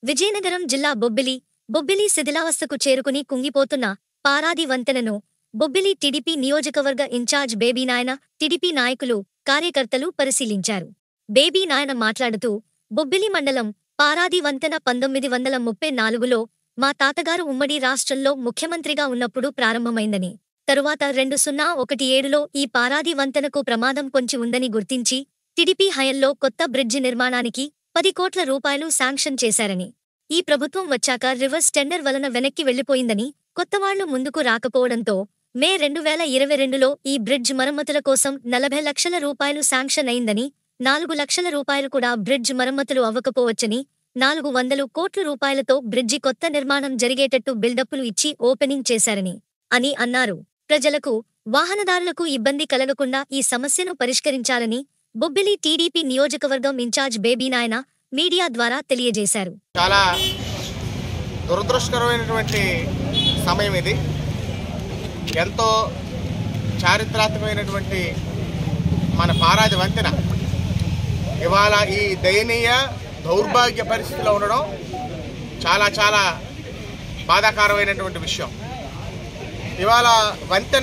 విజయనగరం జిల్లా బొబ్బిలి బొబ్బిలి శిథిలావస్థకు చేరుకుని కుంగిపోతున్న పారాది వంతెనను బొబ్బిలి టీడీపీ నియోజకవర్గ ఇన్ఛార్జ్ బేబీ నాయన టీడీపీ నాయకులు కార్యకర్తలు పరిశీలించారు బేబీ నాయన మాట్లాడుతూ బొబ్బిలి మండలం పారాది వంతెన పంతొమ్మిది వందల ముప్పై నాలుగులో మా తాతగారు ఉమ్మడి రాష్ట్రంలో ముఖ్యమంత్రిగా ఉన్నప్పుడు ప్రారంభమైందని తరువాత రెండు సున్నా ఒకటి ఏడులో ఈ పారాది వంతెనకు ప్రమాదం పొంచి ఉందని గుర్తించి టిడిపి హయంలో కొత్త బ్రిడ్జి నిర్మాణానికి పది కోట్ల రూపాయలు శాంక్షన్ చేశారని ఈ ప్రభుత్వం వచ్చాక రివర్స్ టెండర్ వలన వెనక్కి వెళ్లిపోయిందని కొత్తవాళ్లు ముందుకు రాకపోవడంతో మే రెండు వేల ఇరవై రెండులో ఈ బ్రిడ్జ్ మరమ్మతుల కోసం నలభై లక్షల రూపాయలు శాంక్షన్ అయిందని నాలుగు లక్షల రూపాయలు కూడా బ్రిడ్జ్ మరమ్మతులు అవ్వకపోవచ్చని నాలుగు వందలు కోట్ల రూపాయలతో బ్రిడ్జి కొత్త నిర్మాణం జరిగేటట్టు బిల్డప్లు ఇచ్చి ఓపెనింగ్ చేశారని అని అన్నారు ప్రజలకు వాహనదారులకు ఇబ్బంది కలగకుండా ఈ సమస్యను పరిష్కరించాలని బొబ్బిలి టీడీపీ నియోజకవర్గం ఇన్ఛార్జ్ బేబీనాయన మీడియా ద్వారా తెలియజేశారు చాలా దురదృష్టకరమైనటువంటి సమయం ఇది ఎంతో చారిత్రాత్మకమైనటువంటి మన పారాది వంతెన ఇవాళ ఈ దయనీయ దౌర్భాగ్య పరిస్థితిలో ఉండడం చాలా చాలా బాధాకరమైనటువంటి విషయం ఇవాళ వంతెన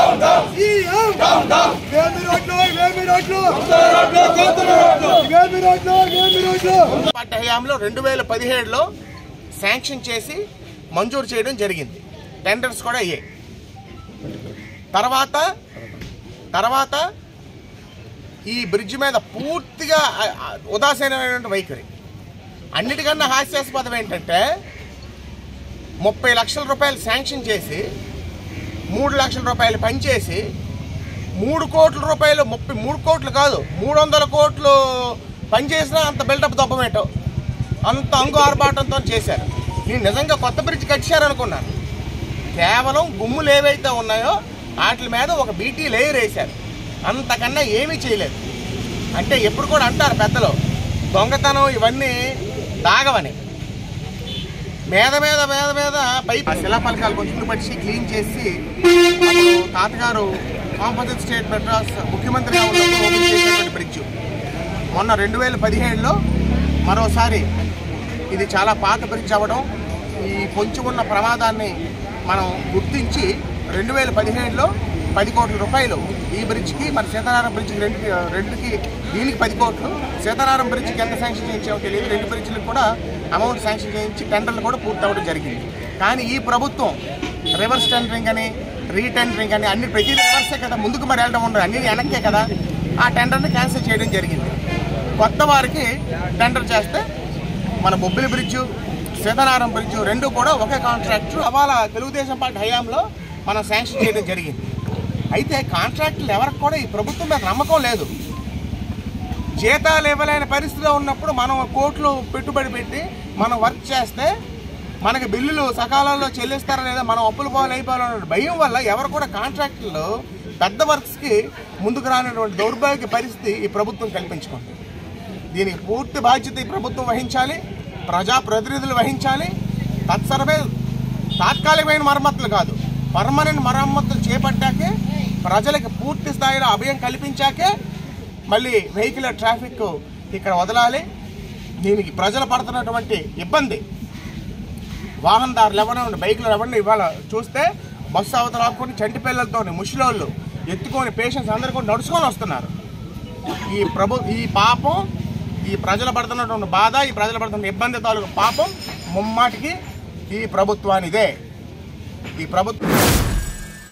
వేమి రోడ్లు వేమి రోడ్లు వేమి రోడ్లు వేమి రోడ్లు పార్టీ హయాంలో రెండు వేల పదిహేడులో శాంక్షన్ చేసి మంజూరు చేయడం జరిగింది టెండర్స్ కూడా అయ్యాయి తర్వాత తర్వాత ఈ బ్రిడ్జ్ మీద పూర్తిగా ఆ- ఆ ఉదాసీనమైనటువంటి వైఖరి అన్నిటికన్నా హాస్యాస్పదం ఏంటంటే ముప్పై లక్షల రూపాయలు శాంక్షన్ చేసి మూడు లక్షల రూపాయలు పనిచేసి మూడు కోట్ల రూపాయలు ముప్పై మూడు కోట్లు కాదు మూడు వందల కోట్లు పనిచేసినా అంత బిల్డప్ దొబ్బమేటో అంత అంగు ఆర్భాటంతో చేశారు నేను నిజంగా కొత్త బ్రిడ్జ్ కట్టారనుకున్నాను కేవలం గుమ్ములు ఏవైతే ఉన్నాయో వాటి మీద ఒక బీటీ లేయర్ వేశారు అంతకన్నా ఏమీ చేయలేదు అంటే ఎప్పుడు కూడా అంటారు పెద్దలు దొంగతనం ఇవన్నీ దాగవని మీద మీద మీద మీద పై ఆ శిలాఫలకాలు కొంచెం పట్టి క్లీన్ చేసి అప్పుడు తాతగారు కాంపోజిట్ స్టేట్ మెడ్రాస్ ముఖ్యమంత్రిగా ఉన్నప్పుడు ఓపెన్ చేసినటువంటి బ్రిడ్జ్ మొన్న రెండు వేల పదిహేడులో మరోసారి ఇది చాలా పాత బ్రిడ్జ్ అవ్వడం ఈ పొంచి ఉన్న ప్రమాదాన్ని మనం గుర్తించి రెండు వేల పదిహేడులో పది కోట్ల రూపాయలు ఈ బ్రిడ్జ్కి మరి సీతారాం బ్రిడ్జ్కి రెండు రెండుకి దీనికి పది కోట్లు సీతారాం బ్రిడ్జ్కి ఎంత శాంక్షన్ చేయించామో తెలియదు రెండు బ్రిడ్జ్లకు కూడా అమౌంట్ శాంక్షన్ చేయించి టెండర్లు కూడా పూర్తి అవ్వడం జరిగింది కానీ ఈ ప్రభుత్వం రివర్స్ టెండరింగ్ అని రీటెండరింగ్ అని అన్ని ప్రతి రివర్సే కదా ముందుకు మరి వెళ్ళడం ఉండదు అన్ని వెనక్కే కదా ఆ టెండర్ని క్యాన్సిల్ చేయడం జరిగింది కొత్త వారికి టెండర్ చేస్తే మన బొబ్బిలి బ్రిడ్జ్ సీతారాం బ్రిడ్జ్ రెండు కూడా ఒకే కాంట్రాక్ట్ అవాళ తెలుగుదేశం పార్టీ హయాంలో మనం శాంక్షన్ చేయడం జరిగింది అయితే కాంట్రాక్టులు ఎవరికి కూడా ఈ ప్రభుత్వం మీద నమ్మకం లేదు జీతాలు ఇవ్వలేని పరిస్థితిలో ఉన్నప్పుడు మనం కోట్లు పెట్టుబడి పెట్టి మనం వర్క్ చేస్తే మనకి బిల్లులు సకాలంలో చెల్లిస్తారా లేదా మనం అప్పులు పోవాలి అయిపోవాలనే భయం వల్ల ఎవరు కూడా కాంట్రాక్టులు పెద్ద వర్క్స్కి ముందుకు రానటువంటి దౌర్భాగ్య పరిస్థితి ఈ ప్రభుత్వం కల్పించుకుంది దీనికి పూర్తి బాధ్యత ఈ ప్రభుత్వం వహించాలి ప్రజాప్రతినిధులు వహించాలి తత్సరమే తాత్కాలికమైన మరమ్మతులు కాదు పర్మనెంట్ మరమ్మతులు చేపట్టాకే ప్రజలకు పూర్తి స్థాయిలో అభయం కల్పించాకే మళ్ళీ వెహికల్ ట్రాఫిక్ ఇక్కడ వదలాలి దీనికి ప్రజలు పడుతున్నటువంటి ఇబ్బంది వాహనదారులు ఎవరైనా బైకులు ఎవరిని ఇవాళ చూస్తే బస్సు అవతల ఆపుకొని చంటి పిల్లలతో ముసలోళ్ళు ఎత్తుకొని పేషెంట్స్ అందరు కూడా నడుచుకొని వస్తున్నారు ఈ ప్రభు ఈ పాపం ఈ ప్రజలు పడుతున్నటువంటి బాధ ఈ ప్రజలు పడుతున్న ఇబ్బంది తాలూకు పాపం ముమ్మాటికి ఈ ప్రభుత్వానిదే ఈ ప్రభుత్వం